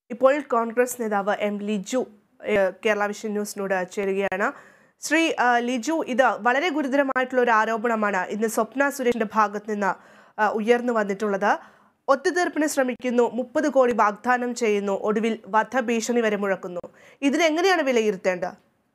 ഇപ്പോൾ കോൺഗ്രസ് നേതാവ് എം ലിജു ഏഹ്, കേരള വിഷൻ ന്യൂസിനോട് ചേരുകയാണ് ശ്രീ ആ, ലിജു ഇത് വളരെ ഗുരുതരമായിട്ടുള്ള ഒരു ആരോപണമാണ് ഇന്ന് സ്വപ്ന സുരേഷിന്റെ ഭാഗത്ത് നിന്ന് ആ, ഉയർന്നു വന്നിട്ടുള്ളത് ഒത്തുതീർപ്പിന് ശ്രമിക്കുന്നു മുപ്പത് കോടി വാഗ്ദാനം ചെയ്യുന്നു ഒടുവിൽ വധഭീഷണി വരെ മുഴക്കുന്നു ഇതിനെങ്ങനെയാണ് വിലയിരുത്തേണ്ടത്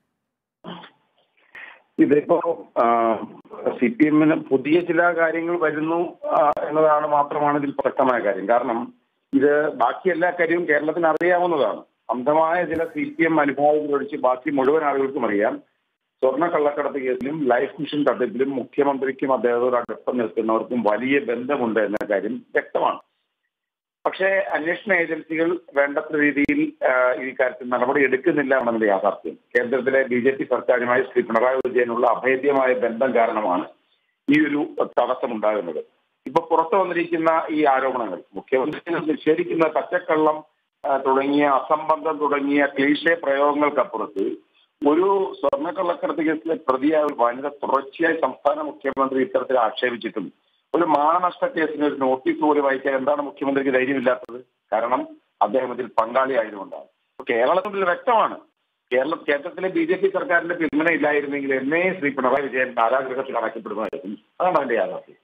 ഇതിപ്പോ സി പി എമ്മിന് പുതിയ ചില കാര്യങ്ങൾ വരുന്നു ആ, എന്നതാണ് മാത്രമാണ് ഇതിൽ പ്രസക്തമായ കാര്യം കാരണം ഇത് ബാക്കി എല്ലാ കാര്യവും കേരളത്തിന് അറിയാവുന്നതാണ് അന്ധമായ ചില സി പി എം അനുഭാവങ്ങളൊഴിച്ച് ബാക്കി മുഴുവൻ ആളുകൾക്കും അറിയാം സ്വർണ്ണ കള്ളക്കടത്ത് കേസിലും ലൈഫ് മിഷൻ തട്ടിപ്പിലും മുഖ്യമന്ത്രിക്കും അദ്ദേഹത്തോട് അടുപ്പം നിൽക്കുന്നവർക്കും വലിയ ബന്ധമുണ്ട് എന്ന കാര്യം വ്യക്തമാണ് പക്ഷേ അന്വേഷണ ഏജൻസികൾ വേണ്ടത്ര രീതിയിൽ ആ, ഈ കാര്യത്തിൽ നടപടി എടുക്കുന്നില്ല എന്നത് യാഥാർത്ഥ്യം കേന്ദ്രത്തിലെ ബി ജെ പി സർക്കാരുമായി ശ്രീ പിണറായി വിജയനുള്ള അഭേദ്യമായ ബന്ധം കാരണമാണ് ഈ ഒരു തടസ്സം ഉണ്ടാകുന്നത് ഇപ്പൊ പുറത്തു വന്നിരിക്കുന്ന ഈ ആരോപണങ്ങൾ മുഖ്യമന്ത്രി നിഷേധിക്കുന്ന പച്ചക്കള്ളം ആ, തുടങ്ങിയ അസംബന്ധം തുടങ്ങിയ ക്ലീശേ പ്രയോഗങ്ങൾക്കപ്പുറത്ത് ഒരു സ്വർണ്ണക്കള്ളക്കടത്ത് കേസിലെ പ്രതിയായ ഒരു വനിത തുടർച്ചയായി സംസ്ഥാന മുഖ്യമന്ത്രി ഇത്തരത്തിൽ ആക്ഷേപിച്ചിട്ടും ഒരു മാനനഷ്ട കേസിന് ഒരു നോട്ടീസ് പോലും വായിക്കാൻ എന്താണ് മുഖ്യമന്ത്രിക്ക് ധൈര്യമില്ലാത്തത് കാരണം അദ്ദേഹം ഇതിൽ പങ്കാളിയായതുകൊണ്ടാണ് അപ്പൊ കേരളത്തിൽ വ്യക്തമാണ് കേരളം കേന്ദ്രത്തിലെ ബി ജെ പി സർക്കാരിന്റെ പിന്തുണ ഇല്ലായിരുന്നെങ്കിൽ എന്നേ ശ്രീ പിണറായി വിജയൻ കാരാഗൃഹത്തിൽ അടയ്ക്കപ്പെടുമായിരുന്നു അതാണ് അതിന്റെ യാഥാർത്ഥ്യം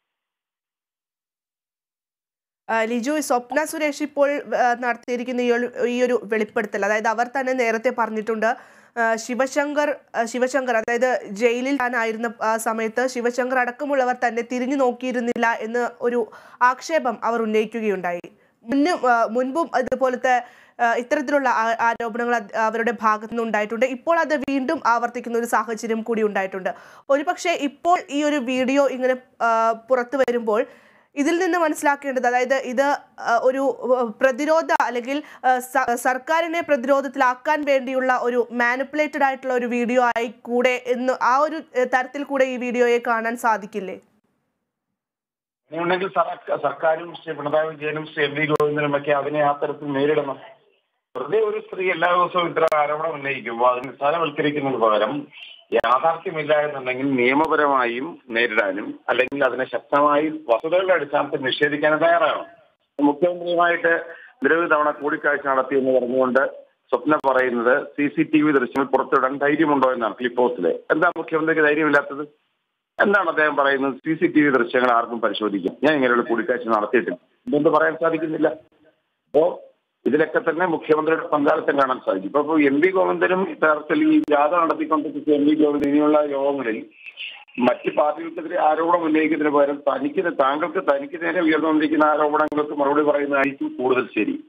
ആ, ലിജു സ്വപ്ന സുരേഷ് ഇപ്പോൾ ആ, നടത്തിയിരിക്കുന്ന ഈ ഒരു- ഈ ഒരു വെളിപ്പെടുത്തൽ അതായത് അവർ തന്നെ നേരത്തെ പറഞ്ഞിട്ടുണ്ട് ആ, ശിവശങ്കർ ആ, ശിവശങ്കർ അതായത് ജയിലിൽ താനായിരുന്ന ആ സമയത്ത് ശിവശങ്കർ അടക്കമുള്ളവർ തന്നെ തിരിഞ്ഞു നോക്കിയിരുന്നില്ല എന്ന് ഒരു ആക്ഷേപം അവർ ഉന്നയിക്കുകയുണ്ടായി മുന്നും ആ, മുൻപും ഇതുപോലത്തെ ആ, ഇത്തരത്തിലുള്ള ആ- ആരോപണങ്ങൾ അത് അവരുടെ ഭാഗത്തു നിന്ന് ഉണ്ടായിട്ടുണ്ട് ഇപ്പോൾ അത് വീണ്ടും ആവർത്തിക്കുന്ന ഒരു സാഹചര്യം കൂടി ഉണ്ടായിട്ടുണ്ട് ഒരുപക്ഷെ ഇപ്പോൾ ഈ ഒരു വീഡിയോ ഇങ്ങനെ ആ, പുറത്തു വരുമ്പോൾ ഇതിൽ നിന്ന് മനസ്സിലാക്കേണ്ടത് അതായത് ഇത് ആ, ഒരു ആ, പ്രതിരോധ അല്ലെങ്കിൽ ആ, സ- സർക്കാരിനെ പ്രതിരോധത്തിലാക്കാൻ വേണ്ടിയുള്ള ഒരു മാനിപ്പുലേറ്റഡ് ആയിട്ടുള്ള ഒരു വീഡിയോ ആയി കൂടെ എന്ന് ആ ഒരു ഏ, തരത്തിൽ കൂടെ ഈ വീഡിയോയെ കാണാൻ സാധിക്കില്ലേ അങ്ങനെയുണ്ടെങ്കിൽ സർ- സർക്കാരും ശ്രീ പിണറായി വിജയനും ശ്രീ എം വി ഗോവിന്ദനും ഒക്കെ അതിനെ ആ തരത്തിൽ നേരിടണം വെറുതെ ഒരു സ്ത്രീ എല്ലാ ദിവസവും ഇത്ര ആരോപണം ഉന്നയിക്കുമ്പോൾ അത് നിസ്സാരവൽക്കരിക്കുന്നതിന് പകരം യാഥാർത്ഥ്യമില്ല എന്നുണ്ടെങ്കിൽ നിയമപരമായും നേരിടാനും അല്ലെങ്കിൽ അതിനെ ശക്തമായി വസ്തുതകളുടെ അടിസ്ഥാനത്തിൽ നിഷേധിക്കാനും തയ്യാറാകണം മുഖ്യമന്ത്രിയുമായിട്ട് നിരവധി തവണ കൂടിക്കാഴ്ച നടത്തി എന്ന് പറഞ്ഞുകൊണ്ട് സ്വപ്ന പറയുന്നത് സി സി ടി വി ദൃശ്യങ്ങൾ പുറത്തുവിടാൻ ധൈര്യമുണ്ടോ എന്നാണ് ക്ലിപ്പ് ഹൗസിലെ എന്താ മുഖ്യമന്ത്രിക്ക് ധൈര്യമില്ലാത്തത് എന്താണ് അദ്ദേഹം പറയുന്നത് സി സി ടി വി ദൃശ്യങ്ങൾ ആർക്കും പരിശോധിക്കാം ഞാൻ ഇങ്ങനെയുള്ള കൂടിക്കാഴ്ച നടത്തിയിട്ടില്ല ഇതൊന്നും പറയാൻ സാധിക്കുന്നില്ല അപ്പോ ഇതിലൊക്കെ തന്നെ മുഖ്യമന്ത്രിയുടെ പങ്കാളിത്തം കാണാൻ സാധിക്കും ഇപ്പൊ എം വി ഗോവിന്ദനും ഇത്തരത്തിൽ ഈ ജാഥ നടത്തിക്കൊണ്ടിരിക്കുന്ന എം വി ഗോവിന്ദൻ ഇനിയുള്ള യോഗങ്ങളിൽ മറ്റ് പാർട്ടികൾക്കെതിരെ ആരോപണം ഉന്നയിക്കുന്നതിന് പകരം തനിക്ക് താങ്കൾക്ക് തനിക്ക് നേരെ ഉയർന്നുകൊണ്ടിരിക്കുന്ന ആരോപണങ്ങൾക്ക് മറുപടി പറയുന്നതായിരിക്കും കൂടുതൽ ശരി